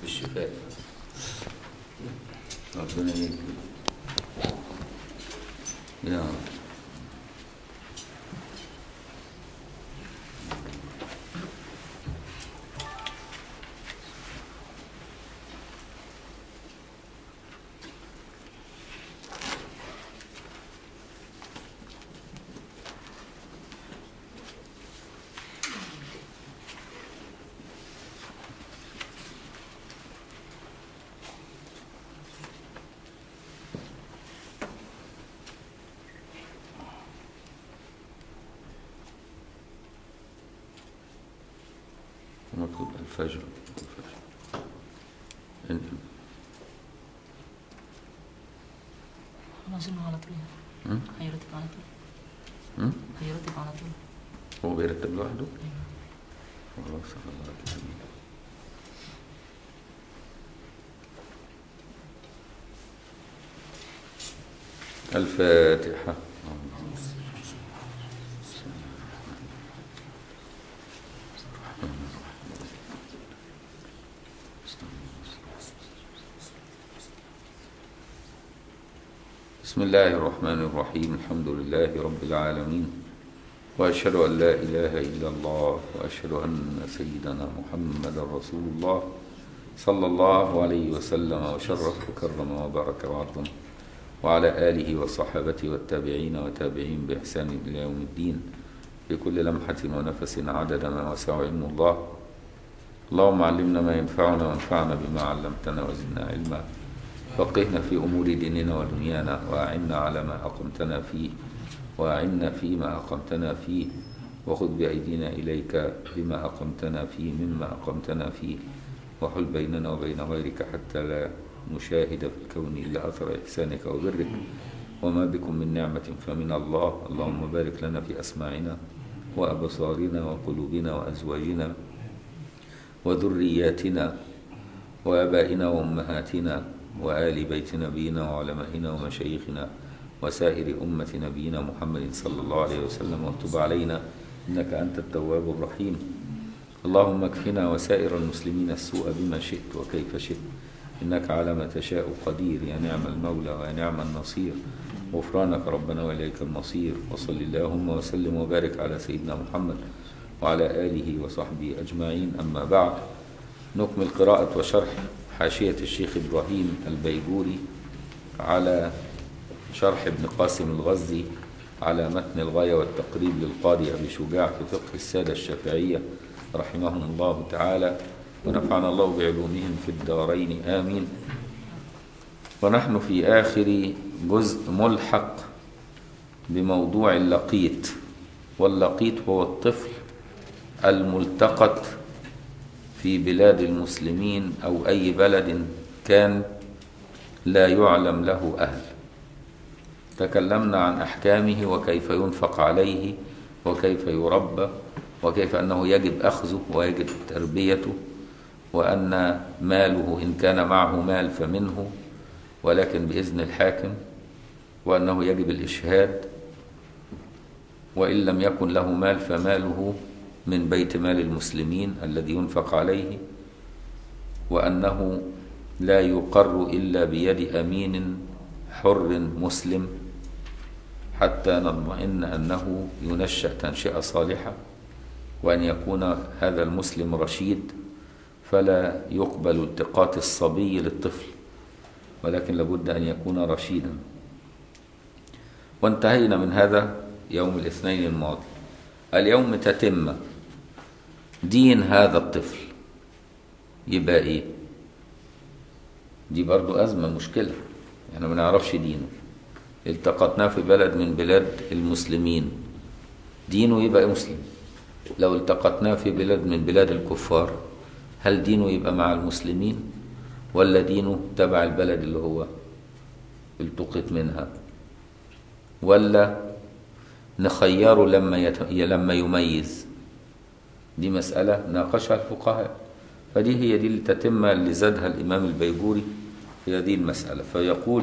بالشفاء ربنا يهدي يا رب مطلوب الفجر الفجر انت أنا أظن على طول هم؟ هيرتب على طول هم؟ هيرتب على طول هو بيرتب لوحده أيوة. خلاص خلاص الفاتحة بسم الله الرحمن الرحيم الحمد لله رب العالمين وأشهد أن لا إله إلا الله وأشهد أن سيدنا محمد رسول الله صلى الله عليه وسلم وشرف وكرم وبارك وعظم وعلى آله وصحابته والتابعين وتابعين بإحسان إلى يوم الدين بكل لمحة ونفس عدد ما وسع علم الله اللهم علمنا ما ينفعنا وانفعنا بما علمتنا وزدنا علما فقهنا في أمور ديننا ودنيانا وأعنا على ما أقمتنا فيه وأعنا فيما أقمتنا فيه وخذ بأيدينا إليك بما أقمتنا فيه مما أقمتنا فيه وحل بيننا وبين غيرك حتى لا نشاهد في الكون إلا أثر إحسانك وبرك وما بكم من نعمة فمن الله اللهم بارك لنا في أسماعنا وأبصارنا وقلوبنا وأزواجنا وذرياتنا وآبائنا وأمهاتنا وآل بيت نبينا وعلمائنا ومشايخنا وسائر أمة نبينا محمد صلى الله عليه وسلم وتب علينا إنك أنت التواب الرحيم اللهم اكفنا وسائر المسلمين السوء بما شئت وكيف شئت إنك على ما تشاء قدير يا نعم المولى ويا نعم النصير غفرانك ربنا وإليك المصير وصل اللهم وسلم وبارك على سيدنا محمد وعلى آله وصحبه أجمعين أما بعد نكمل قراءة وشرح حاشية الشيخ إبراهيم البيجوري على شرح ابن قاسم الغزي على متن الغاية والتقريب للقاضي أبي شجاع في فقه السادة الشافعية رحمهم الله تعالى ونفعنا الله بعلومهم في الدارين آمين ونحن في آخر جزء ملحق بموضوع اللقيط واللقيط هو الطفل الملتقط في بلاد المسلمين أو أي بلد كان لا يعلم له أهل تكلمنا عن أحكامه وكيف ينفق عليه وكيف يربى وكيف أنه يجب أخذه ويجب تربيته وأن ماله إن كان معه مال فمنه ولكن بإذن الحاكم وأنه يجب الإشهاد وإن لم يكن له مال فماله من بيت مال المسلمين الذي ينفق عليه وأنه لا يقر إلا بيد أمين حر مسلم حتى نطمئن أنه ينشأ تنشئة صالحة وأن يكون هذا المسلم رشيد فلا يقبل التقاط الصبي للطفل ولكن لابد أن يكون رشيدا وانتهينا من هذا يوم الاثنين الماضي اليوم تتم دين هذا الطفل يبقى ايه دي برضو أزمة مشكلة احنا ما نعرفش دينه التقطناه في بلد من بلاد المسلمين دينه يبقى مسلم لو التقطناه في بلاد من بلاد الكفار هل دينه يبقى مع المسلمين ولا دينه تبع البلد اللي هو التقط منها ولا نخيره لما يت... لما يميز دي مسألة ناقشها الفقهاء فدي هي دي التتمة اللي زادها الإمام البيجوري في هذه المسألة فيقول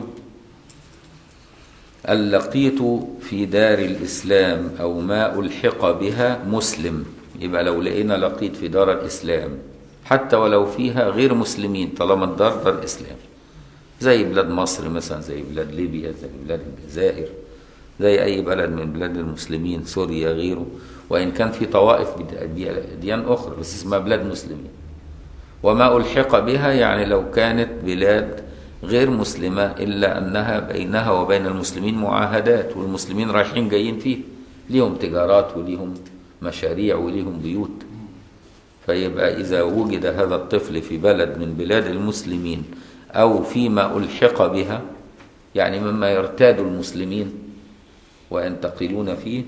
اللقيط في دار الإسلام أو ما ألحق بها مسلم يبقى لو لقينا لقيط في دار الإسلام حتى ولو فيها غير مسلمين طالما الدار دار إسلام زي بلاد مصر مثلا زي بلاد ليبيا زي بلاد الجزائر زي أي بلد من بلاد المسلمين سوريا غيره وإن كان في طوائف ديان أخرى بس اسمها بلاد مسلمين وما ألحق بها يعني لو كانت بلاد غير مسلمة إلا أنها بينها وبين المسلمين معاهدات والمسلمين رايحين جايين فيه ليهم تجارات وليهم مشاريع وليهم بيوت فيبقى إذا وجد هذا الطفل في بلد من بلاد المسلمين أو فيما ألحق بها يعني مما يرتاد المسلمين وينتقلون فيه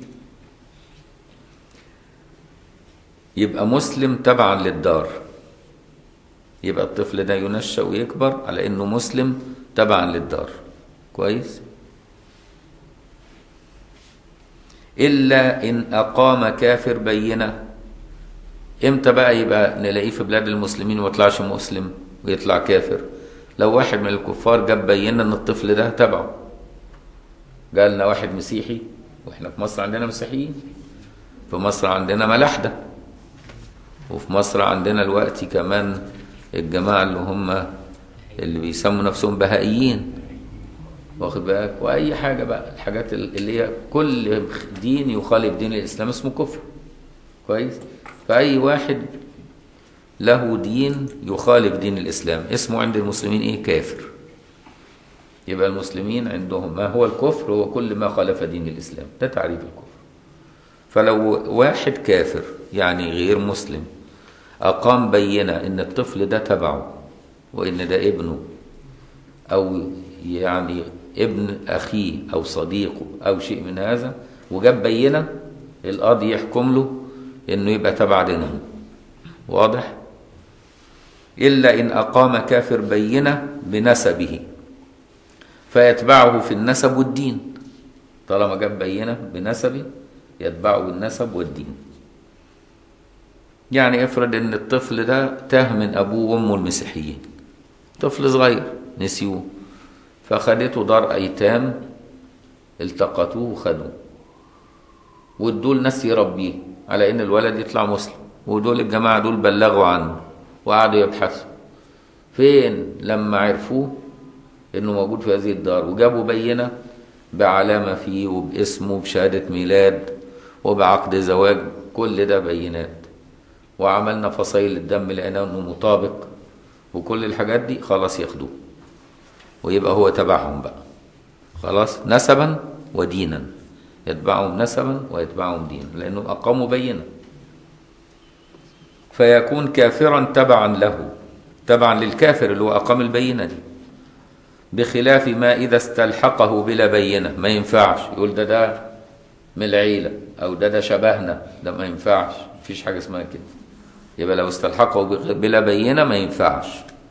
يبقى مسلم تبعا للدار يبقى الطفل ده ينشأ ويكبر على انه مسلم تبعا للدار كويس الا ان اقام كافر بينه امتى بقى يبقى نلاقيه في بلاد المسلمين وما يطلعش مسلم ويطلع كافر لو واحد من الكفار جاب بينا ان الطفل ده تبعه جالنا واحد مسيحي واحنا في مصر عندنا مسيحيين في مصر عندنا ملاحده وفي مصر عندنا الوقت كمان الجماعة اللي هم اللي بيسموا نفسهم بهائيين واخد بالك واي حاجه بقى الحاجات اللي هي كل دين يخالف دين الاسلام اسمه كفر كويس فاي واحد له دين يخالف دين الاسلام اسمه عند المسلمين ايه كافر يبقى المسلمين عندهم ما هو الكفر هو كل ما خالف دين الاسلام ده تعريف الكفر فلو واحد كافر يعني غير مسلم أقام بينة إن الطفل ده تبعه وإن ده ابنه أو يعني ابن أخيه أو صديقه أو شيء من هذا وجاب بينة القاضي يحكم له إنه يبقى تبع دينهم واضح؟ إلا إن أقام كافر بينة بنسبه فيتبعه في النسب والدين طالما جاب بينة بنسبه يتبعه بالنسب والدين يعني افرض ان الطفل ده تاه من ابوه وامه المسيحيين طفل صغير نسيوه فخدته دار ايتام التقطوه وخدوه ودول ناس يربيه على ان الولد يطلع مسلم ودول الجماعه دول بلغوا عنه وقعدوا يبحثوا فين لما عرفوه انه موجود في هذه الدار وجابوا بينه بعلامه فيه وباسمه بشهاده ميلاد وبعقد زواج كل ده بينات وعملنا فصيل الدم لقينا انه مطابق وكل الحاجات دي خلاص ياخدوه ويبقى هو تبعهم بقى خلاص نسبا ودينا يتبعهم نسبا ويتبعهم دينا لانه اقاموا بينه فيكون كافرا تبعا له تبعا للكافر اللي هو اقام البينه دي بخلاف ما اذا استلحقه بلا بينه ما ينفعش يقول ده ده من العيله او ده ده شبهنا ده ما ينفعش مفيش حاجه اسمها كده يبقى لو استلحقه بلا بينه ما ينفعش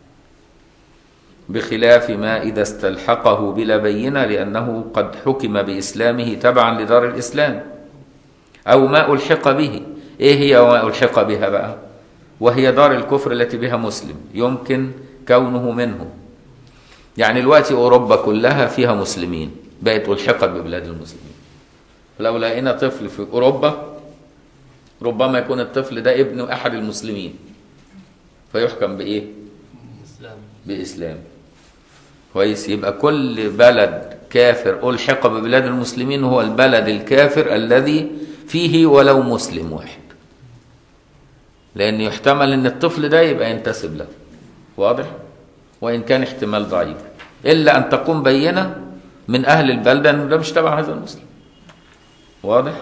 بخلاف ما اذا استلحقه بلا بينه لانه قد حكم باسلامه تبعا لدار الاسلام او ما الحق به ايه هي وما الحق بها بقى وهي دار الكفر التي بها مسلم يمكن كونه منه يعني الوقت اوروبا كلها فيها مسلمين بقت الحقت ببلاد المسلمين لو لقينا طفل في اوروبا ربما يكون الطفل ده ابن احد المسلمين فيحكم بايه الإسلام باسلام كويس يبقى كل بلد كافر الحق ببلاد المسلمين هو البلد الكافر الذي فيه ولو مسلم واحد لان يحتمل ان الطفل ده يبقى ينتسب له واضح وان كان احتمال ضعيف الا ان تقوم بينه من اهل البلده انه ده مش تبع هذا المسلم واضح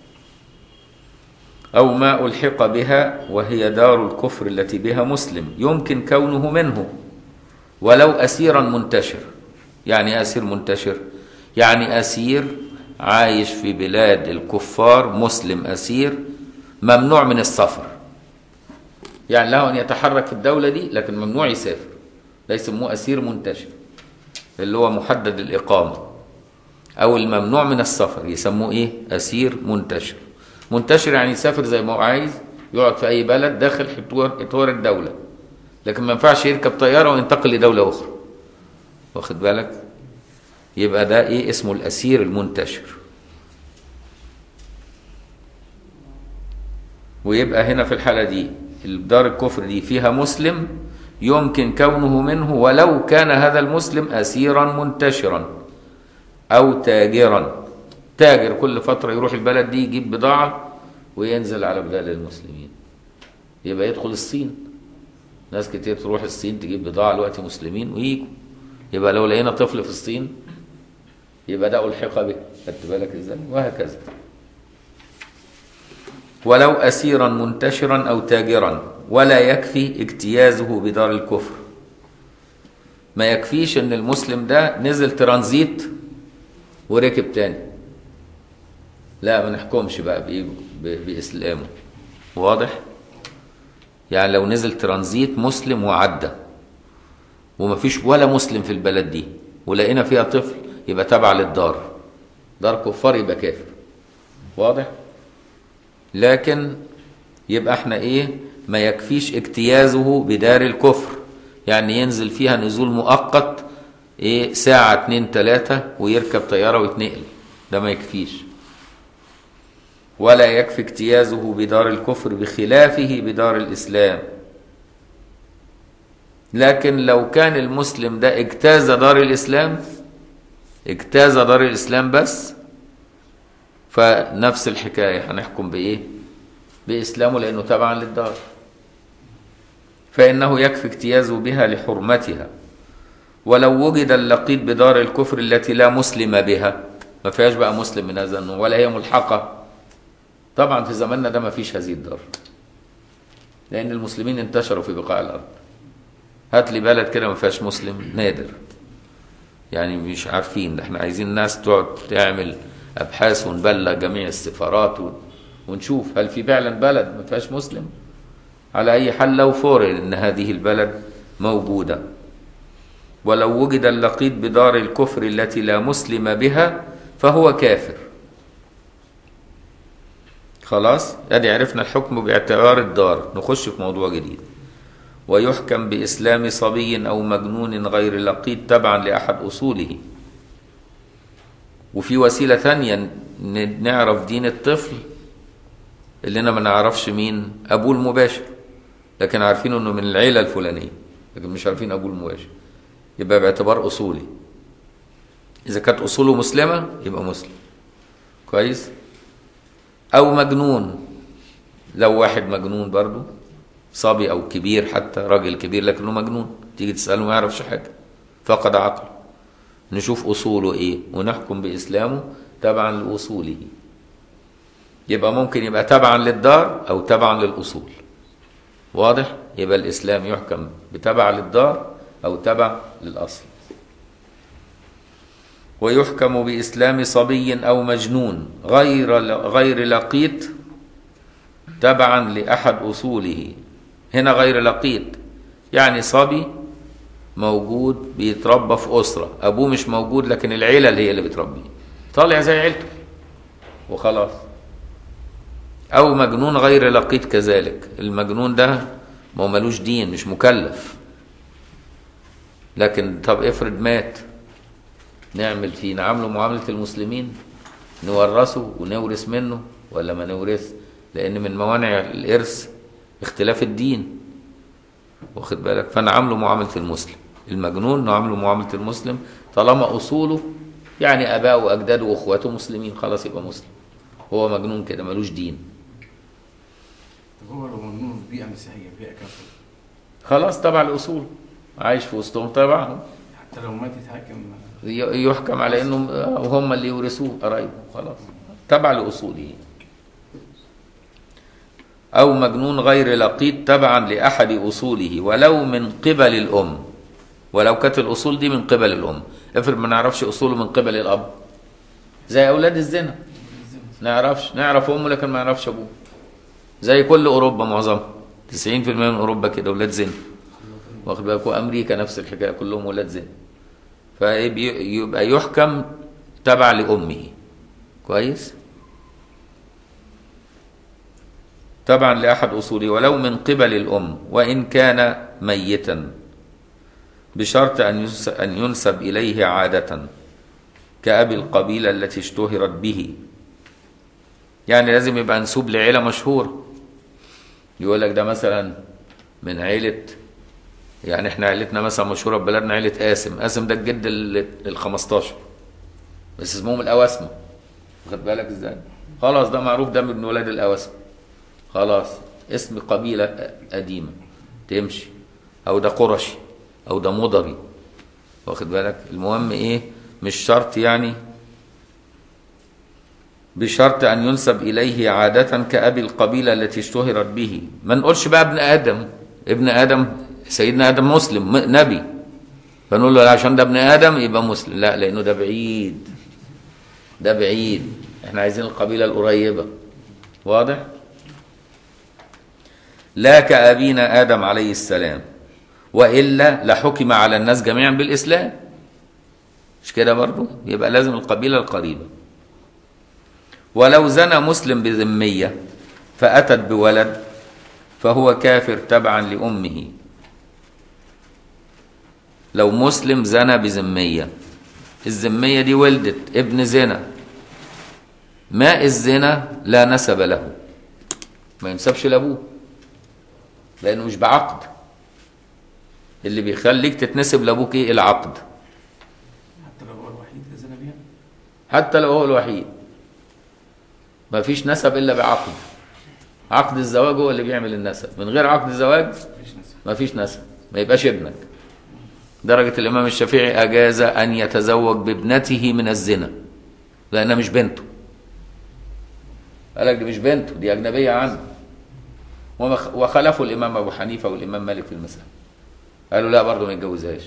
أو ما ألحق بها وهي دار الكفر التي بها مسلم يمكن كونه منه ولو أسيرا منتشر يعني أسير منتشر يعني أسير عايش في بلاد الكفار مسلم أسير ممنوع من السفر يعني له أن يتحرك في الدولة دي لكن ممنوع يسافر ده يسموه أسير منتشر اللي هو محدد الإقامة أو الممنوع من السفر يسموه إيه أسير منتشر منتشر يعني يسافر زي ما هو عايز يقعد في اي بلد داخل اطار اطار الدوله لكن ما ينفعش يركب طياره وينتقل لدوله اخرى واخد بالك يبقى ده ايه اسمه الاسير المنتشر ويبقى هنا في الحاله دي دار الكفر دي فيها مسلم يمكن كونه منه ولو كان هذا المسلم أسيرا منتشرا أو تاجرا تاجر كل فترة يروح البلد دي يجيب بضاعة وينزل على بلاد المسلمين يبقى يدخل الصين ناس كتير تروح الصين تجيب بضاعة دلوقتي مسلمين ويجوا يبقى لو لقينا طفل في الصين يبقى ده ألحق به خدت بالك ازاي وهكذا ولو أسيرا منتشرا أو تاجرا ولا يكفي اجتيازه بدار الكفر ما يكفيش ان المسلم ده نزل ترانزيت وركب تاني لا ما نحكمش بقى بإيه؟ ب- بإسلامه واضح يعني لو نزل ترانزيت مسلم وعدى ومفيش ولا مسلم في البلد دي ولقينا فيها طفل يبقى تبع للدار دار كفار يبقى كافر واضح لكن يبقى احنا ايه ما يكفيش اجتيازه بدار الكفر يعني ينزل فيها نزول مؤقت ايه ساعة اتنين تلاتة ويركب طيارة ويتنقل ده ما يكفيش ولا يكفي اجتيازه بدار الكفر بخلافه بدار الإسلام لكن لو كان المسلم ده اجتاز دار الإسلام اجتاز دار الإسلام بس فنفس الحكاية هنحكم بإيه بإسلامه لأنه تبعا للدار فإنه يكفي اجتيازه بها لحرمتها ولو وجد اللقيط بدار الكفر التي لا مسلم بها ما فيهاش بقى مسلم من هذا النوع ولا هي ملحقة طبعا في زماننا ده ما فيش هذه الدار لأن المسلمين انتشروا في بقاع الأرض هات لي بلد كده ما فيهاش مسلم نادر يعني مش عارفين ده احنا عايزين ناس تقعد تعمل أبحاث ونبلغ جميع السفارات و- ونشوف هل في فعلا بلد ما فيهاش مسلم على أي حال لو فرض أن هذه البلد موجودة ولو وجد اللقيط بدار الكفر التي لا مسلم بها فهو كافر خلاص ادي عرفنا الحكم باعتبار الدار نخش في موضوع جديد ويحكم بإسلام صبي أو مجنون غير لقيط تبعا لأحد أصوله وفي وسيلة ثانية ن- نعرف دين الطفل اللي أنا ما نعرفش مين أبوه المباشر لكن عارفين إنه من العيلة الفلانية لكن مش عارفين أبوه المباشر يبقى باعتبار أصولي إذا كانت أصوله مسلمة يبقى مسلم كويس أو مجنون لو واحد مجنون برضو صبي أو كبير حتى راجل كبير لكنه مجنون تيجي تسأله ما يعرفش حاجة فقد عقله نشوف أصوله إيه ونحكم بإسلامه تبعا لأصوله يبقى ممكن يبقى تبعا للدار أو تبعا للأصول واضح يبقى الإسلام يحكم بتبع للدار أو تبع للأصل ويحكم بإسلام صبي أو مجنون غير غير لقيط تبعا لأحد أصوله هنا غير لقيط يعني صبي موجود بيتربى في أسرة أبوه مش موجود لكن العيلة اللي هي اللي بتربيه طالع زي عيلته وخلاص أو مجنون غير لقيط كذلك المجنون ده ما هو ملوش دين مش مكلف لكن طب افرض مات نعمل فيه نعامله معاملة المسلمين نورثه ونورث منه ولا ما نورث لأن من موانع الإرث اختلاف الدين واخد بالك فنعامله معاملة المسلم المجنون نعامله معاملة المسلم طالما أصوله يعني آباؤه وأجداده وأخواته مسلمين خلاص يبقى مسلم هو مجنون كده ملوش دين طب هو لو مجنون في بيئة مسيحية بيئة كافرة خلاص تبع الأصول عايش في وسطهم تبعهم حتى لو مات يتحاكم ي- يحكم على انهم هم اللي يورثوه قرايبه خلاص تبع لاصوله او مجنون غير لقيط تبعا لاحد اصوله ولو من قبل الام ولو كانت الاصول دي من قبل الام افرض ما نعرفش اصوله من قبل الاب زي اولاد الزنا نعرفش نعرف امه لكن ما نعرفش ابوه زي كل اوروبا معظمها 90% من اوروبا كده اولاد زنا واخد بالك وامريكا نفس الحكايه كلهم ولاد زنا فيبقى يحكم تبع لأمه كويس تبعا لأحد أصوله ولو من قبل الأم وإن كان ميتا بشرط أن ينس- أن ينسب إليه عادة كأبي القبيلة التي اشتهرت به يعني لازم يبقى منسوب لعيلة مشهورة يقول لك ده مثلا من عيلة يعني احنا عيلتنا مثلا مشهورة في بلدنا عيلة قاسم قاسم ده الجد ال ال 15 بس اسمهم الأواسمة واخد بالك ازاي خلاص ده معروف ده من ولاد الأواسمة خلاص اسم قبيلة قديمة تمشي أو ده قرشي أو ده مضري واخد بالك المهم ايه مش شرط يعني بشرط أن ينسب إليه عادة كأبي القبيلة التي اشتهرت به ما نقولش بقى ابن آدم ابن آدم سيدنا آدم مسلم م- نبي فنقول له لا عشان ده ابن آدم يبقى مسلم لا لأنه ده بعيد ده بعيد احنا عايزين القبيلة القريبة واضح لا كأبينا آدم عليه السلام وإلا لحكم على الناس جميعا بالإسلام مش كده برضو يبقى لازم القبيلة القريبة ولو زنى مسلم بذمية فأتت بولد فهو كافر تبعا لأمه لو مسلم زنى بذمية الذمية دي ولدت ابن زنا ماء الزنا لا نسب له ما ينسبش لأبوه لأنه مش بعقد اللي بيخليك تتنسب لأبوك إيه العقد حتى لو هو الوحيد اللي زنى بيها حتى لو هو الوحيد ما فيش نسب الا بعقد عقد الزواج هو اللي بيعمل النسب من غير عقد الزواج مفيش نسب ما فيش نسب ما يبقاش ابنك درجة الإمام الشافعي أجاز أن يتزوج بابنته من الزنا لأنها مش بنته قال لك دي مش بنته دي أجنبية عنه وما- وخلفوا الإمام أبو حنيفة والإمام مالك في المسألة قالوا لا برضه ما يتجوزهاش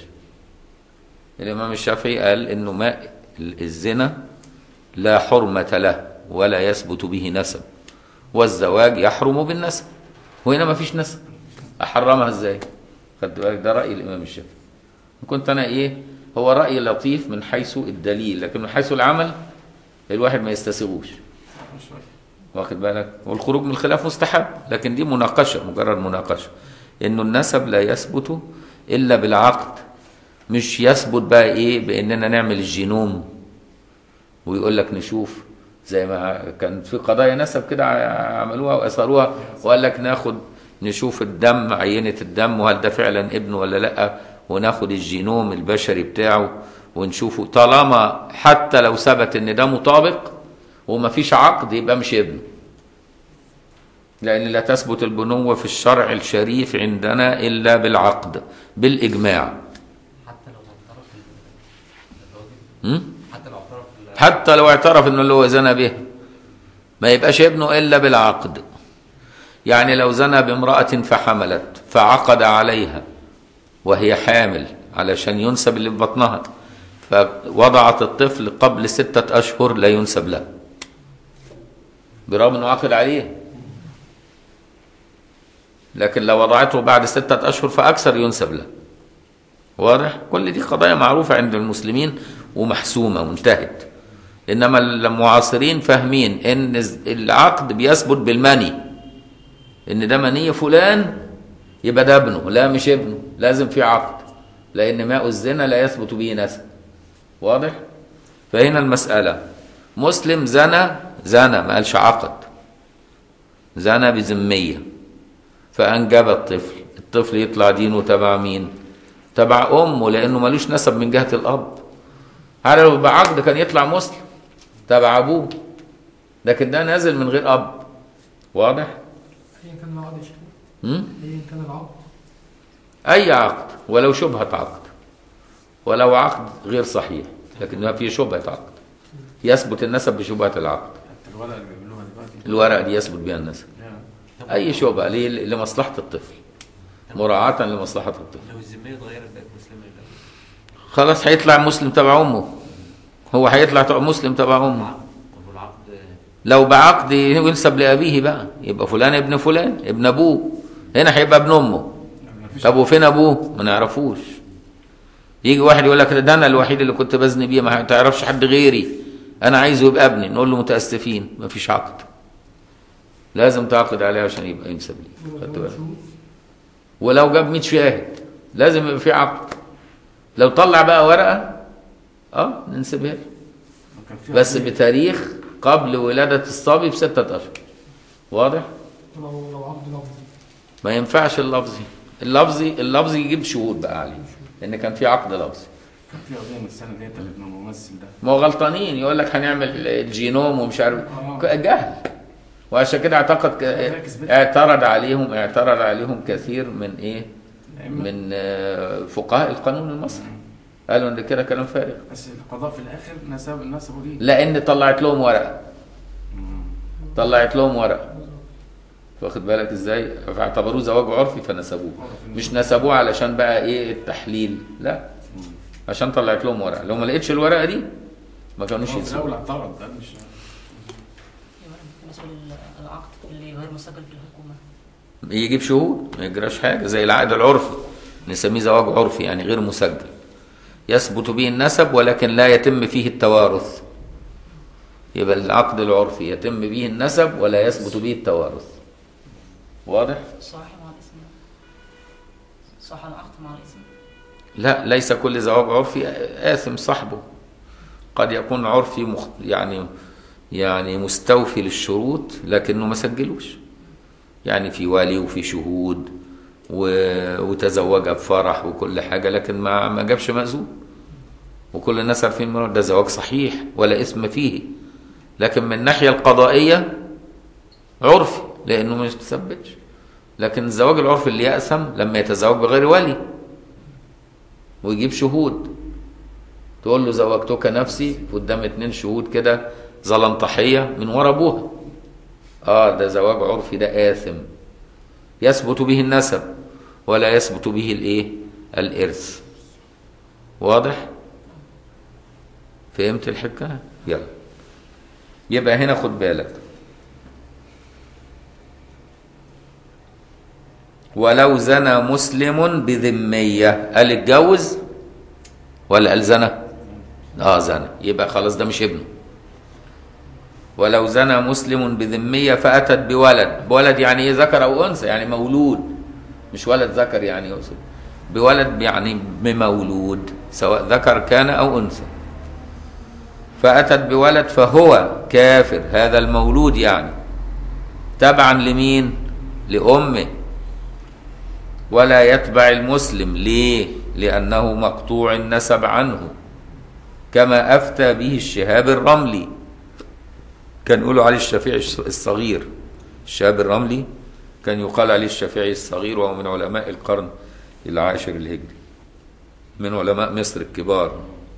الإمام الشافعي قال إنه ما الزنا لا حرمة له ولا يثبت به نسب والزواج يحرم بالنسب وهنا ما فيش نسب أحرمها إزاي خدت بالك ده رأي الإمام الشافعي كنت أنا إيه هو رأي لطيف من حيث الدليل لكن من حيث العمل الواحد ما يستسيغوش شوية واخد بالك والخروج من الخلاف مستحب لكن دي مناقشة مجرد مناقشة انه النسب لا يثبت الا بالعقد مش يثبت بقى ايه باننا نعمل الجينوم ويقول لك نشوف زي ما كان في قضايا نسب كده ع- عملوها واثروها وقال لك ناخد نشوف الدم عينة الدم وهل ده فعلا ابنه ولا لا وناخد الجينوم البشري بتاعه ونشوفه طالما حتى لو ثبت ان ده مطابق وما فيش عقد يبقى مش ابنه لأن لا تثبت البنوة في الشرع الشريف عندنا إلا بالعقد بالإجماع حتى لو اعترف ال- الراجل م? حتى لو اعترف ال- حتى لو اعترف انه اللي هو زنى به ما يبقاش ابنه الا بالعقد يعني لو زنى بامرأة فحملت فعقد عليها وهي حامل علشان ينسب اللي في بطنها فوضعت الطفل قبل ستة أشهر لا ينسب له برغم انه عقد عليه لكن لو وضعته بعد ستة أشهر فأكثر ينسب له واضح كل دي قضايا معروفة عند المسلمين ومحسومة وانتهت إنما المعاصرين فاهمين إن العقد بيثبت بالمني إن ده مني فلان يبقى ده ابنه لا مش ابنه لازم في عقد لأن ماء الزنا لا يثبت به نسب واضح فهنا المسألة مسلم زنى زنى ما قالش عقد زنى بذمية فأنجب الطفل الطفل يطلع دينه تبع مين تبع أمه لأنه ملوش نسب من جهة الأب على لو بعقد كان يطلع مسلم تبع أبوه لكن ده نازل من غير أب واضح؟ ايا كان العقد يا شيخ م? ايا كان العقد أي عقد ولو شبهة عقد ولو عقد غير صحيح لكن ما فيه شبهة عقد يثبت النسب بشبهة العقد حتى الورقة اللي بيعملوها دلوقتي الورقة دي يثبت بها النسب يعني أي شبهة ليه؟ لمصلحة الطفل مراعاة لمصلحة الطفل لو الذميه اتغيرت بقت مسلمه يبقى خلاص هيطلع مسلم تبع أمه هو هيطلع تبع مسلم تبع أمه عقد طب والعقد لو بعقد ينسب لأبيه بقى يبقى فلان ابن فلان ابن أبوه هنا هيبقى ابن أمه يعني مفيش طب وفين أبوه ما نعرفوش يجي واحد يقول لك ده أنا الوحيد اللي كنت بزني بيه ما تعرفش حد غيري أنا عايزه يبقى ابني نقول له متأسفين ما فيش عقد لازم تعقد عليه عشان يبقى ينسب لي خدت بالك ولو جاب 100 شاهد لازم يبقى في عقد لو طلع بقى ورقة اه ننسبها له كان في بس قضية- بتاريخ قبل ولادة الصبي بستة أشهر واضح؟ لو لو عقد لفظي ما ينفعش اللفظي اللفظي اللفظي يجيب شهود بقى عليه لان كان في عقد لفظي كان في قضيه من السنه اللي هي بتاعت ابن الممثل ده ما هو غلطانين يقول لك هنعمل الجينوم ومش عارف جهل وعشان كده اعتقد ك- اعترض عليهم اعترض عليهم كثير من ايه الأئمة. من آه، فقهاء القانون المصري قالوا ان كده كلام فارغ بس القضاء في الاخر نسب نسبوا ليه لان طلعت لهم ورقه مم. طلعت لهم ورقه واخد بالك ازاي فاعتبروه زواج عرفي فنسبوه مش نسبوه علشان بقى ايه التحليل لا مم. عشان طلعت لهم ورقه لو ما لقيتش الورقه دي ما كانوش هو في يسيبوه الاول اعترض قال مش يبقى بالنسبة للعقد اللي غير مسجل في الحكومة يجيب شهود ما يجراش حاجه زي العقد العرفي نسميه زواج عرفي يعني غير مسجل يثبت به النسب ولكن لا يتم فيه التوارث يبقى العقد العرفي يتم به النسب ولا يثبت به التوارث واضح صح مع الاسم صح العقد مع الاسم لا ليس كل زواج عرفي آثم صاحبه قد يكون عرفي مخ... يعني يعني مستوفي للشروط لكنه ما سجلوش يعني في والي وفي شهود و... وتزوجها بفرح وكل حاجة لكن ما ما جابش مأذون وكل الناس عارفين من ده زواج صحيح ولا اسم فيه لكن من الناحية القضائية عرفي لأنه ما تثبتش لكن الزواج العرفي اللي يأثم لما يتزوج بغير ولي ويجيب شهود تقول له زوجتك نفسي قدام اتنين شهود كده زلنطحية من ورا ابوها اه ده زواج عرفي ده آثم يثبت به النسب ولا يثبت به الايه الارث واضح فهمت الحكايه يلا يبقى هنا خد بالك ولو زنى مسلم بذمية قال اتجوز ولا قال زنى اه زنى يبقى خلاص ده مش ابنه ولو زنى مسلم بذمية فأتت بولد بولد يعني ايه ذكر أو أنثى يعني مولود مش ولد ذكر يعني يقصد بولد يعني بمولود سواء ذكر كان أو أنثى فأتت بولد فهو كافر هذا المولود يعني تبعا لمين لأمه ولا يتبع المسلم ليه لأنه مقطوع النسب عنه كما أفتى به الشهاب الرملي كان يقولوا عليه الشافعي الصغير الشهاب الرملي كان يقال عليه الشافعي الصغير وهو من علماء القرن العاشر الهجري من علماء مصر الكبار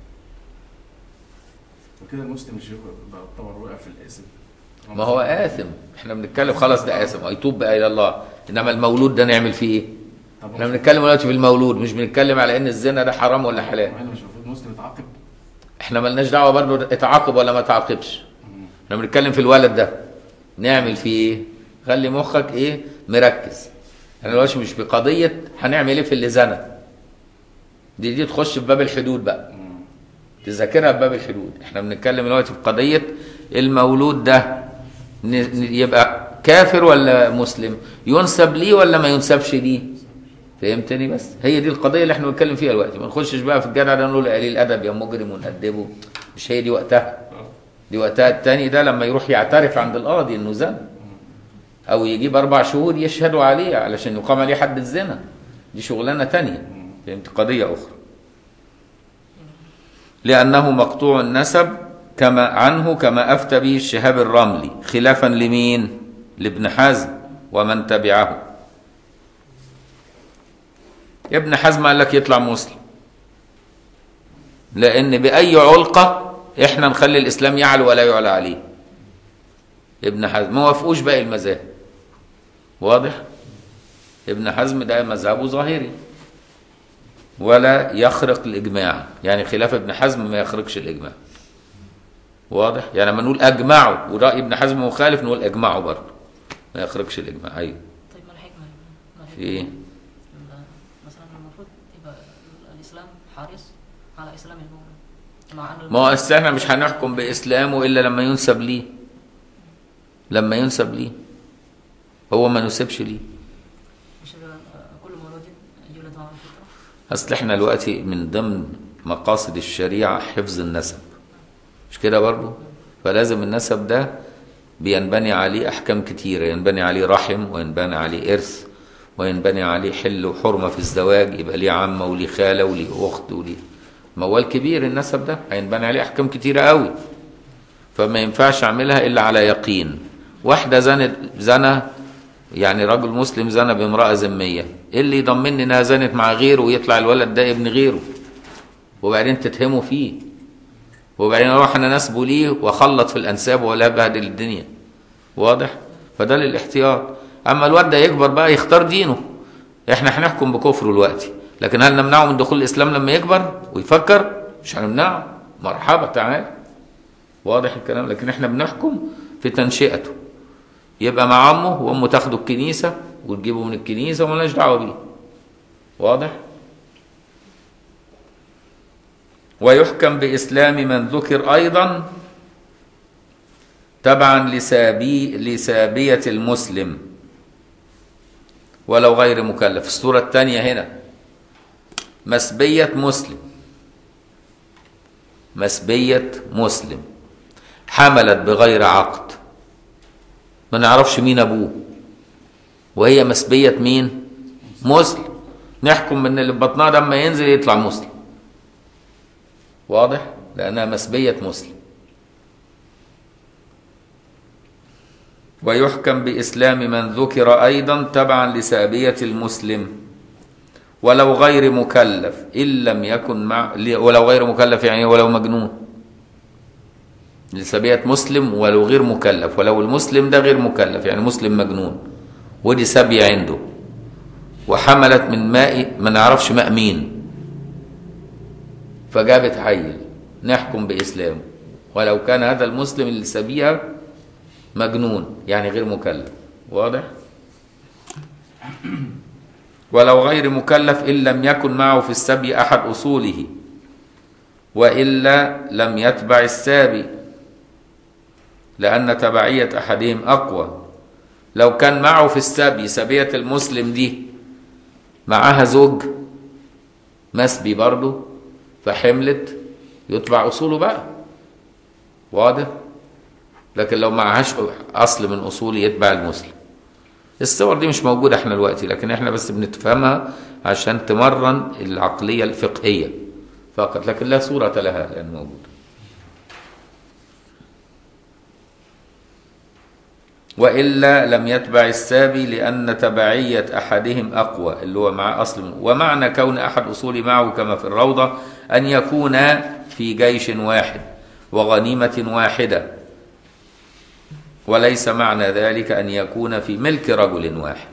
وكده المسلم مش بقى طبعا وقع في الاسم ما هو آثم احنا بنتكلم خلاص ده آثم هيتوب بقى إلى الله إنما المولود ده نعمل فيه إيه؟ طب احنا بنتكلم دلوقتي في المولود مش بنتكلم على إن الزنا ده حرام ولا حلال هنا مش المفروض المسلم يتعاقب احنا ملناش دعوه برضه اتعاقب ولا ما تعاقبش احنا بنتكلم في الولد ده نعمل فيه ايه خلي مخك ايه مركز احنا دلوقتي مش بقضيه هنعمل ايه في اللي زنى دي دي تخش في باب الحدود بقى تذاكرها بباب الحدود احنا بنتكلم دلوقتي في قضيه المولود ده ن- ن- يبقى كافر ولا مسلم ينسب ليه ولا ما ينسبش ليه فهمتني بس هي دي القضيه اللي احنا بنتكلم فيها دلوقتي ما نخشش بقى في الجدع ده نقول قليل ادب يا مجرم ونأدبه مش هي دي وقتها دي وقتها التاني ده لما يروح يعترف عند القاضي انه زنى او يجيب اربع شهود يشهدوا عليه علشان يقام عليه حد الزنا دي شغلانه تانية فهمت قضيه اخرى لانه مقطوع النسب كما عنه كما افتى به الشهاب الرملي خلافا لمين لابن حزم ومن تبعه ابن حزم قال لك يطلع مسلم لان باي علقه احنا نخلي الاسلام يعلو ولا يعلى عليه ابن حزم ما وافقوش باقي المذاهب واضح ابن حزم ده مذهبه ظاهري ولا يخرق الاجماع يعني خلاف ابن حزم ما يخرقش الاجماع واضح يعني لما نقول اجمعوا وراي ابن حزم مخالف نقول اجمعوا برضه ما يخرقش الاجماع ايوه طيب ما الحكمة ما في ايه الحكمة؟ مثلا المفروض يبقى الإسلام حريص على إسلام المؤمن مع أن ما هو أصل احنا مش هنحكم باسلامه الا لما ينسب ليه لما ينسب ليه هو ما نسبش ليه مش يبقى كل مولود يولد على الفطرة اصل احنا دلوقتي من ضمن مقاصد الشريعه حفظ النسب مش كده برضه فلازم النسب ده بينبني عليه احكام كتيره ينبني عليه رحم وينبني عليه ارث وينبني عليه حل وحرمة في الزواج يبقى ليه عمة وليه خالة وليه أخت وليه موال كبير النسب ده هينبني عليه أحكام كتيرة قوي فما ينفعش أعملها إلا على يقين واحدة زنت زنى يعني رجل مسلم زنى بامرأة ذمية إيه اللي يضمني إنها زنت مع غيره ويطلع الولد ده ابن غيره وبعدين تتهموا فيه وبعدين اروح انا نسبه ليه واخلط في الانساب ولا بهدل الدنيا واضح فده للاحتياط اما الواد ده يكبر بقى يختار دينه احنا هنحكم بكفره دلوقتي لكن هل نمنعه من دخول الاسلام لما يكبر ويفكر مش هنمنعه مرحبا تعال واضح الكلام لكن احنا بنحكم في تنشئته يبقى مع عمه وامه تاخده الكنيسه وتجيبه من الكنيسه ومالناش دعوه بيه واضح ويحكم بإسلام من ذكر أيضا تبعا لسابي لسابية المسلم ولو غير مكلف الصورة الثانية هنا مسبية مسلم مسبية مسلم حملت بغير عقد ما نعرفش مين أبوه وهي مسبية مين مسلم نحكم ان اللي في بطنها ده لما ينزل يطلع مسلم واضح لأنها مسبية مسلم ويحكم بإسلام من ذكر أيضا تبعا لسابية المسلم ولو غير مكلف إن لم يكن مع ولو غير مكلف يعني ولو مجنون لسابية مسلم ولو غير مكلف ولو المسلم ده غير مكلف يعني مسلم مجنون ودي سابية عنده وحملت من ماء ما نعرفش ماء مين فجابت عيل نحكم بإسلامه ولو كان هذا المسلم اللي سبيها مجنون يعني غير مكلف واضح ولو غير مكلف إن لم يكن معه في السبي أحد أصوله وإلا لم يتبع السابي لأن تبعية أحدهم أقوى لو كان معه في السبي سبية المسلم دي معاها زوج مسبي برضه فحملت يتبع اصوله بقى واضح لكن لو معهاش اصل من اصول يتبع المسلم الصور دي مش موجوده احنا دلوقتي لكن احنا بس بنتفهمها عشان تمرن العقليه الفقهيه فقط لكن لا صوره لها الان موجوده والا لم يتبع السابي لان تبعيه احدهم اقوى اللي هو مع اصل منه ومعنى كون احد اصول معه كما في الروضه ان يكون في جيش واحد وغنيمه واحده وليس معنى ذلك ان يكون في ملك رجل واحد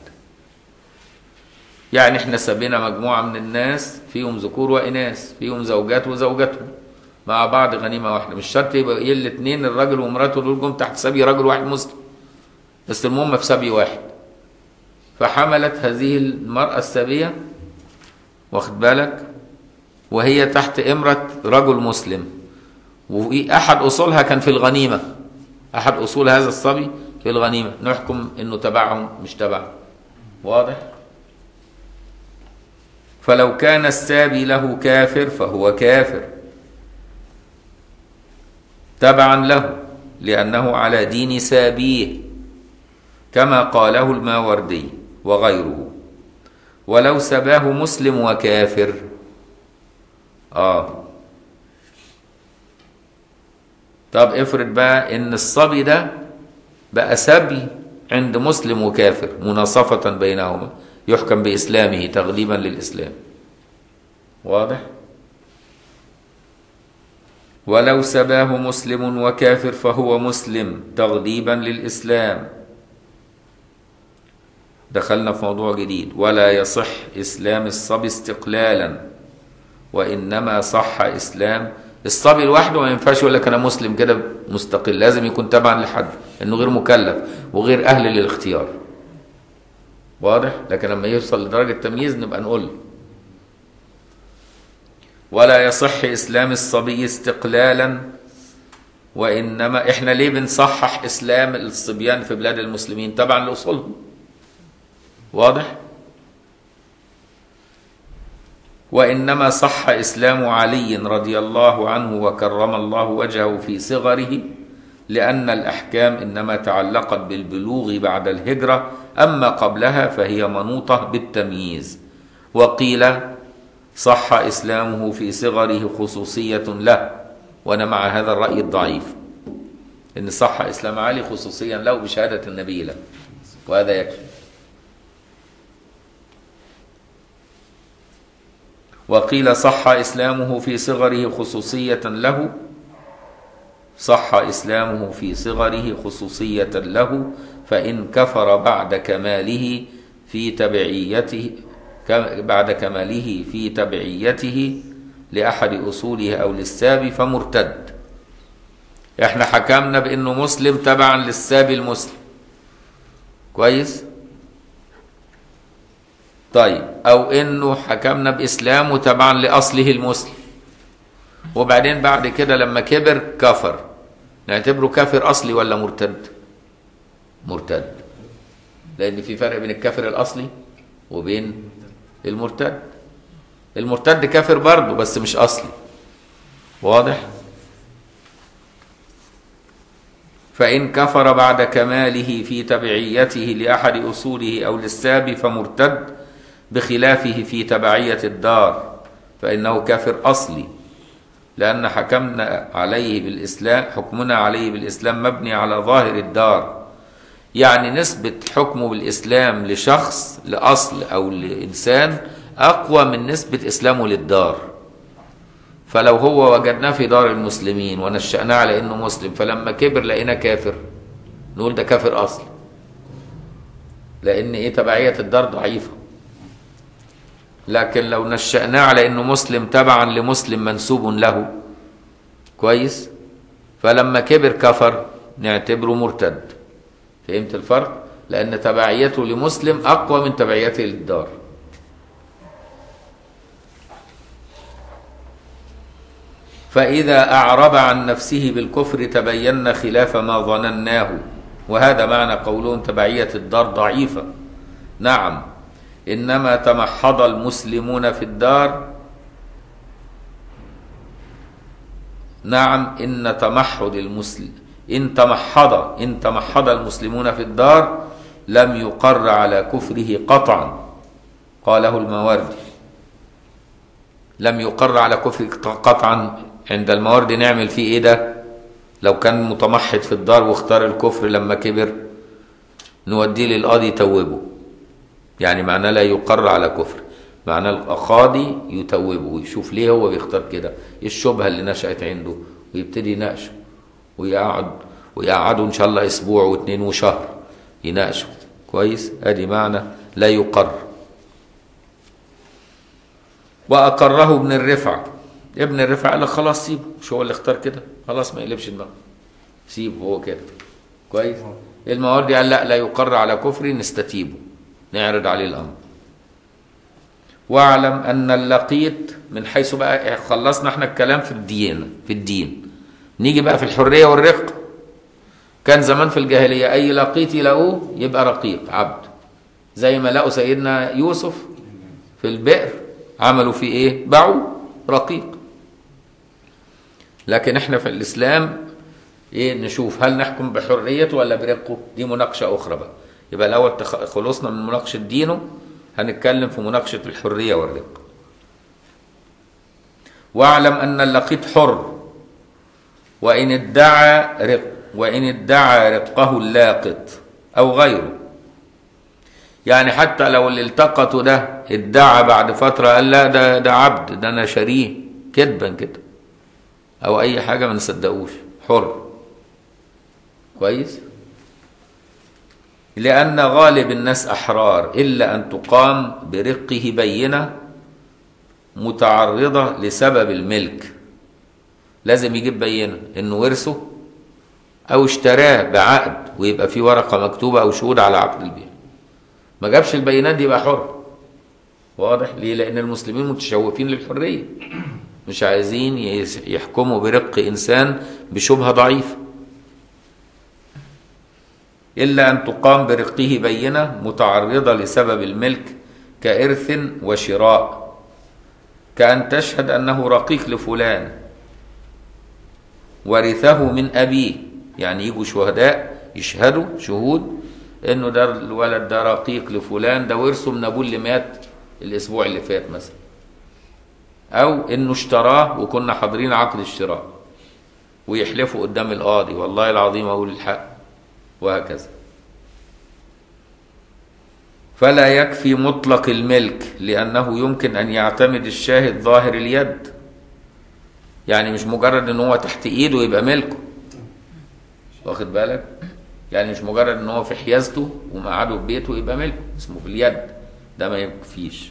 يعني احنا سبينا مجموعه من الناس فيهم ذكور واناث فيهم زوجات وزوجاتهم مع بعض غنيمه واحده مش شرط يبقى الاثنين الراجل ومراته دول جم تحت سبي رجل واحد مسلم بس المهم في سبي واحد فحملت هذه المرأة السبية واخد بالك وهي تحت إمرة رجل مسلم وأحد أصولها كان في الغنيمة أحد أصول هذا الصبي في الغنيمة نحكم إنه تبعهم مش تبع واضح فلو كان السابي له كافر فهو كافر تبعا له لأنه على دين سابيه كما قاله الماوردي وغيره ولو سباه مسلم وكافر اه طب افرض بقى ان الصبي ده بقى سبي عند مسلم وكافر مناصفة بينهما يحكم بإسلامه تغليبا للإسلام واضح ولو سباه مسلم وكافر فهو مسلم تغليبا للإسلام دخلنا في موضوع جديد ولا يصح إسلام الصبي استقلالا وإنما صح إسلام الصبي لوحده ما ينفعش يقول لك أنا مسلم كده مستقل لازم يكون تبعا لحد إنه غير مكلف وغير أهل للاختيار واضح لكن لما يوصل لدرجة تمييز نبقى نقول ولا يصح إسلام الصبي استقلالا وإنما إحنا ليه بنصحح إسلام الصبيان في بلاد المسلمين تبعا لأصولهم واضح وانما صح اسلام علي رضي الله عنه وكرم الله وجهه في صغره لان الاحكام انما تعلقت بالبلوغ بعد الهجره أما قبلها فهي منوطة بالتمييز وقيل صح إسلامه في صغره خصوصية له وأنا مع هذا الرأي الضعيف إن صح إسلام علي خصوصيا له بشهادة النبي له وهذا يكفي وقيل صح إسلامه في صغره خصوصية له صح إسلامه في صغره خصوصية له فإن كفر بعد كماله في تبعيته كم- بعد كماله في تبعيته لأحد أصوله أو للساب فمرتد احنا حكمنا بأنه مسلم تبعا للساب المسلم كويس طيب أو أنه حكمنا بإسلامه تبعا لأصله المسلم وبعدين بعد كده لما كبر كفر نعتبره كافر أصلي ولا مرتد مرتد لأن في فرق بين الكافر الأصلي وبين المرتد المرتد كافر برضه بس مش أصلي واضح فإن كفر بعد كماله في تبعيته لأحد أصوله أو للساب فمرتد بخلافه في تبعية الدار فإنه كافر أصلي لأن حكمنا عليه بالإسلام حكمنا عليه بالإسلام مبني على ظاهر الدار يعني نسبة حكمه بالإسلام لشخص لأصل أو لإنسان أقوى من نسبة إسلامه للدار فلو هو وجدناه في دار المسلمين ونشأناه على إنه مسلم فلما كبر لقينا كافر نقول ده كافر أصل لأن إيه تبعية الدار ضعيفة لكن لو نشأناه على إنه مسلم تبعا لمسلم منسوب له كويس فلما كبر كفر نعتبره مرتد فهمت الفرق؟ لأن تبعيته لمسلم أقوى من تبعيته للدار فإذا أعرب عن نفسه بالكفر تبين خلاف ما ظنناه وهذا معنى قولهم تبعية الدار ضعيفة نعم إنما تمحض المسلمون في الدار نعم إن تمحض المسلم إن تمحض إن تمحض المسلمون في الدار لم يقر على كفره قطعا قاله الماوردي لم يقر على كفره قطعا عند الماوردي نعمل فيه ايه ده لو كان متمحض في الدار واختار الكفر لما كبر نوديه للقاضي يتوبه يعني معناه لا يقر على كفر معناه القاضي يتوبه ويشوف ليه هو بيختار كده ايه الشبهه اللي نشأت عنده ويبتدي يناقشه ويقعد ويقعدوا ان شاء الله اسبوع واثنين وشهر يناقشوا كويس ادي معنى لا يقر واقره ابن الرفع ابن الرفع قال لك خلاص سيبه مش هو اللي اختار كده خلاص ما يقلبش دماغه سيبه هو كده كويس المواردي قال لا لا يقر على كفر نستتيبه نعرض عليه الامر واعلم ان اللقيط من حيث بقى خلصنا احنا الكلام في الدين في الدين نيجي بقى في الحريه والرق كان زمان في الجاهليه اي لقيط يلاقوه يبقى رقيق عبد زي ما لقوا سيدنا يوسف في البئر عملوا فيه ايه باعوا رقيق لكن احنا في الاسلام ايه نشوف هل نحكم بحريته ولا برقه دي مناقشه اخرى بقى يبقى الاول تخ- خلصنا من مناقشه دينه هنتكلم في مناقشه الحريه والرق واعلم ان اللقيط حر وان ادعى رق وان ادعى رقه اللاقط او غيره يعني حتى لو اللي التقطه ده ادعى بعد فتره قال لا ده ده عبد ده انا شاريه كذبا كده او اي حاجه ما نصدقوش حر كويس لأن غالب الناس أحرار إلا أن تقام برقه بينة متعرضة لسبب الملك لازم يجيب بينة إنه ورثه أو اشتراه بعقد ويبقى في ورقة مكتوبة أو شهود على عقد البيع ما جابش البينات دي يبقى حر واضح ليه لأن المسلمين متشوفين للحرية مش عايزين يس- يحكموا برق إنسان بشبهة ضعيفة إلا أن تقام برقه بينة متعرضة لسبب الملك كإرث وشراء كأن تشهد أنه رقيق لفلان ورثه من أبيه يعني يجوا شهداء يشهدوا شهود انه ده الولد ده رقيق لفلان ده ورثه من ابوه اللي مات الاسبوع اللي فات مثلا او انه اشتراه وكنا حاضرين عقد الشراء ويحلفوا قدام القاضي والله العظيم اقول الحق وهكذا فلا يكفي مطلق الملك لانه يمكن ان يعتمد الشاهد ظاهر اليد يعني مش مجرد ان هو تحت ايده يبقى ملكه واخد بالك يعني مش مجرد ان هو في حيازته ومقعده في بيته يبقى ملكه اسمه في اليد ده ما يكفيش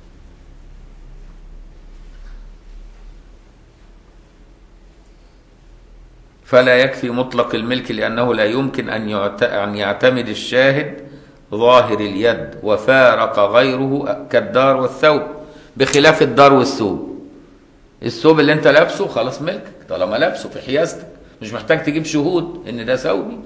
فلا يكفي مطلق الملك لأنه لا يمكن أن يعت- أن يعتمد الشاهد ظاهر اليد وفارق غيره كالدار والثوب بخلاف الدار والثوب الثوب اللي انت لابسه خلاص ملكك طالما لابسه في حيازتك مش محتاج تجيب شهود ان ده ثوبي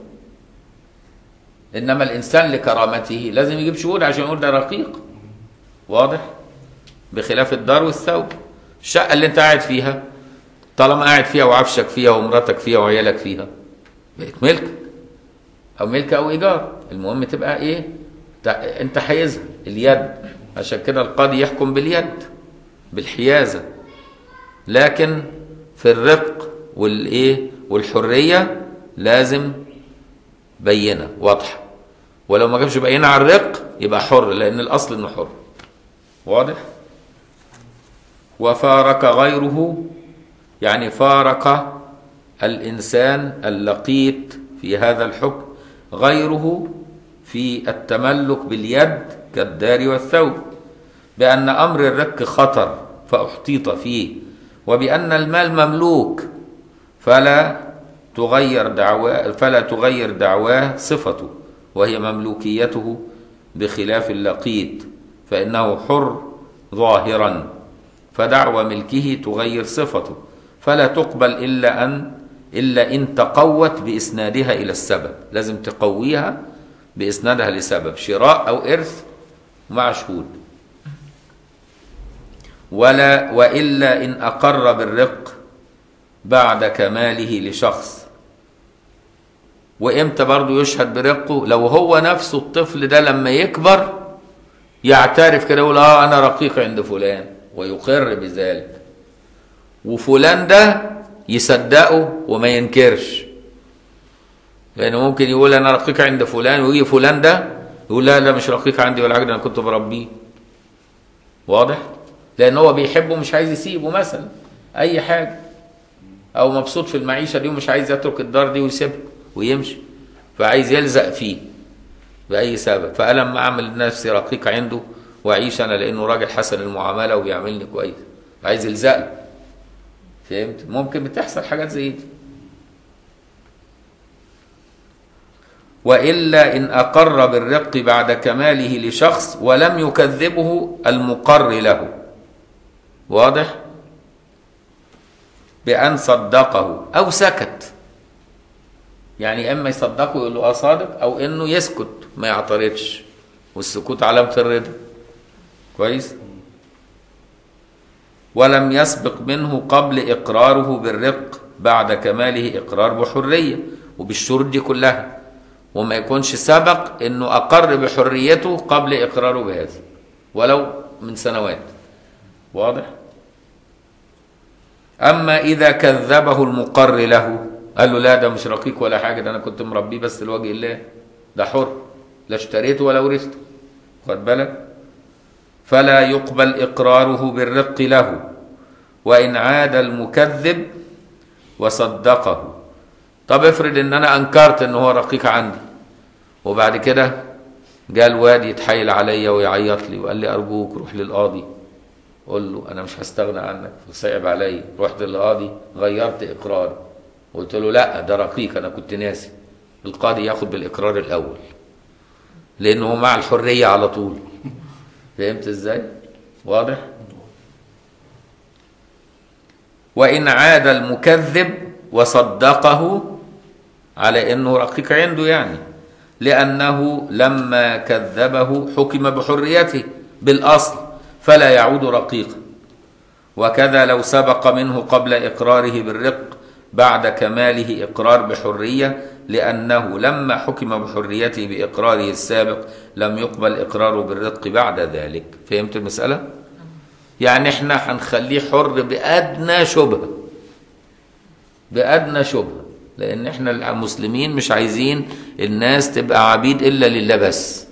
انما الانسان لكرامته لازم يجيب شهود عشان يقول ده رقيق واضح بخلاف الدار والثوب الشقه اللي انت قاعد فيها طالما قاعد فيها وعفشك فيها ومراتك فيها وعيالك فيها بقت ملكك او ملك او ايجار المهم تبقى ايه تع- انت حيزها اليد عشان كده القاضي يحكم باليد بالحيازه لكن في الرق والايه والحريه لازم بينه واضحه ولو ما جابش بينه على الرق يبقى حر لان الاصل انه حر واضح وفارق غيره يعني فارق الانسان اللقيط في هذا الحكم غيره في التملك باليد كالدار والثوب بان امر الرق خطر فاحتيط فيه وبان المال مملوك فلا تغير دعواه فلا تغير دعواه صفته وهي مملوكيته بخلاف اللقيط فانه حر ظاهرا فدعوى ملكه تغير صفته فلا تقبل الا ان الا ان تقوت باسنادها الى السبب لازم تقويها باسنادها لسبب شراء او ارث مع شهود ولا والا ان اقر بالرق بعد كماله لشخص وامتى برضه يشهد برقه لو هو نفسه الطفل ده لما يكبر يعترف كده يقول اه انا رقيق عند فلان ويقر بذلك وفلان ده يصدقه وما ينكرش لانه ممكن يقول انا رقيق عند فلان ويجي فلان ده يقول لا لا مش رقيق عندي ولا حاجه ده انا كنت بربيه واضح لان هو بيحبه مش عايز يسيبه مثلا اي حاجه او مبسوط في المعيشه دي ومش عايز يترك الدار دي ويسيبها ويمشي فعايز يلزق فيه باي سبب فانا لما اعمل نفسي رقيق عنده واعيش انا لانه راجل حسن المعامله وبيعاملني كويس عايز يلزق له فهمت ممكن بتحصل حاجات زي دي والا ان اقر بالرق بعد كماله لشخص ولم يكذبه المقر له واضح بان صدقه او سكت يعني اما يصدقه يقول له اه صادق او انه يسكت ما يعترضش والسكوت علامه الرضا كويس ولم يسبق منه قبل اقراره بالرق بعد كماله اقرار بحريه وبالشروط دي كلها وما يكونش سبق انه اقر بحريته قبل اقراره بهذا ولو من سنوات واضح اما اذا كذبه المقر له قال له لا ده مش رقيق ولا حاجه ده انا كنت مربيه بس لوجه الله ده حر لا اشتريته ولا ورثته خد بالك فلا يقبل اقراره بالرق له وان عاد المكذب وصدقه طب افرض ان انا انكرت ان هو رقيق عندي وبعد كده جاء الواد يتحايل عليا ويعيط لي وقال لي ارجوك روح للقاضي قول له انا مش هستغنى عنك صعب عليا رحت للقاضي غيرت اقراري قلت له لا ده رقيق انا كنت ناسي القاضي ياخد بالاقرار الاول لانه مع الحريه على طول فهمت ازاي واضح وان عاد المكذب وصدقه على انه رقيق عنده يعني لانه لما كذبه حكم بحريته بالاصل فلا يعود رقيقا وكذا لو سبق منه قبل اقراره بالرق بعد كماله اقرار بحريه لأنه لما حكم بحريته بإقراره السابق لم يقبل إقراره بالرق بعد ذلك فهمت المسألة؟ يعني احنا هنخليه حر بأدنى شبهة بأدنى شبهة لأن احنا المسلمين مش عايزين الناس تبقى عبيد إلا لله بس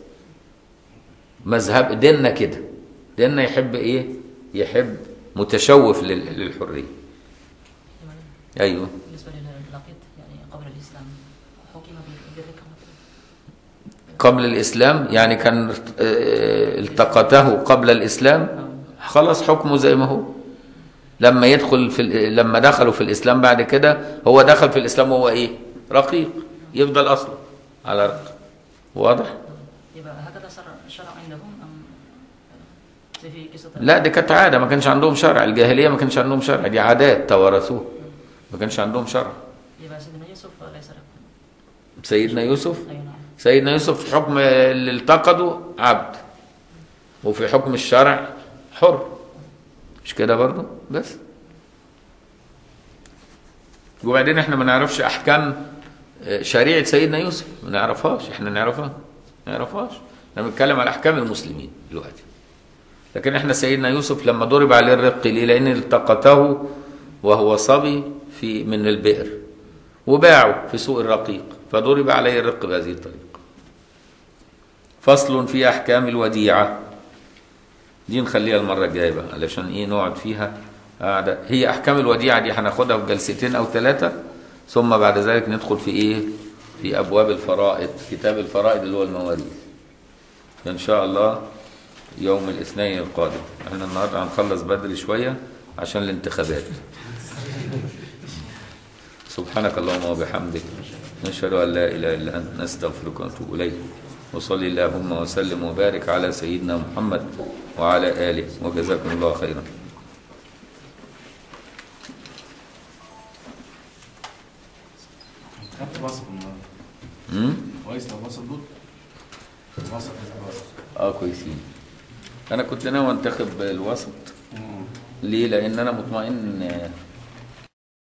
مذهب ديننا كده ديننا يحب ايه يحب متشوف لل- للحرية ايوه بالنسبة للعقيد يعني قبل الإسلام حكم بالركب قبل الإسلام يعني كان آه، التقطه قبل الإسلام خلاص حكمه زي ما هو لما يدخل في ال- لما دخلوا في الإسلام بعد كده هو دخل في الإسلام وهو إيه رقيق يفضل أصله على رق واضح يبقى هكذا صار الشرع عندهم أم زي في قصة لا دي كانت عادة ما كانش عندهم شرع الجاهلية ما كانش عندهم شرع دي عادات توارثوها ما كانش عندهم شرع يبقى سيدنا يوسف ليس ركب سيدنا يوسف أي نعم سيدنا يوسف في حكم اللي التقده عبد وفي حكم الشرع حر مش كده برضه بس وبعدين احنا ما نعرفش احكام آه، شريعه سيدنا يوسف ما نعرفهاش احنا نعرفها ما نعرفهاش احنا بنتكلم على احكام المسلمين دلوقتي لكن احنا سيدنا يوسف لما ضرب عليه الرق ليه لان التقطه وهو صبي في من البئر وباعه في سوق الرقيق فضرب عليه الرق بهذه الطريقه فصل في احكام الوديعه دي نخليها المره الجايه بقى علشان ايه نقعد فيها قاعده هي احكام الوديعه دي هناخدها في جلستين او ثلاثه ثم بعد ذلك ندخل في ايه في ابواب الفرائض كتاب الفرائض اللي هو المواريث ان شاء الله يوم الاثنين القادم احنا النهارده هنخلص بدري شويه عشان الانتخابات سبحانك اللهم وبحمدك نشهد ان لا اله الا انت نستغفرك ونتوب اليك وصلي اللهم وسلم وبارك على سيدنا محمد وعلى اله وجزاكم الله خيرا خدت وسط النهارده امم كويس لو وسط دول وسط وسط اه كويسين انا كنت ناوي انتخب الوسط ليه لان انا مطمئن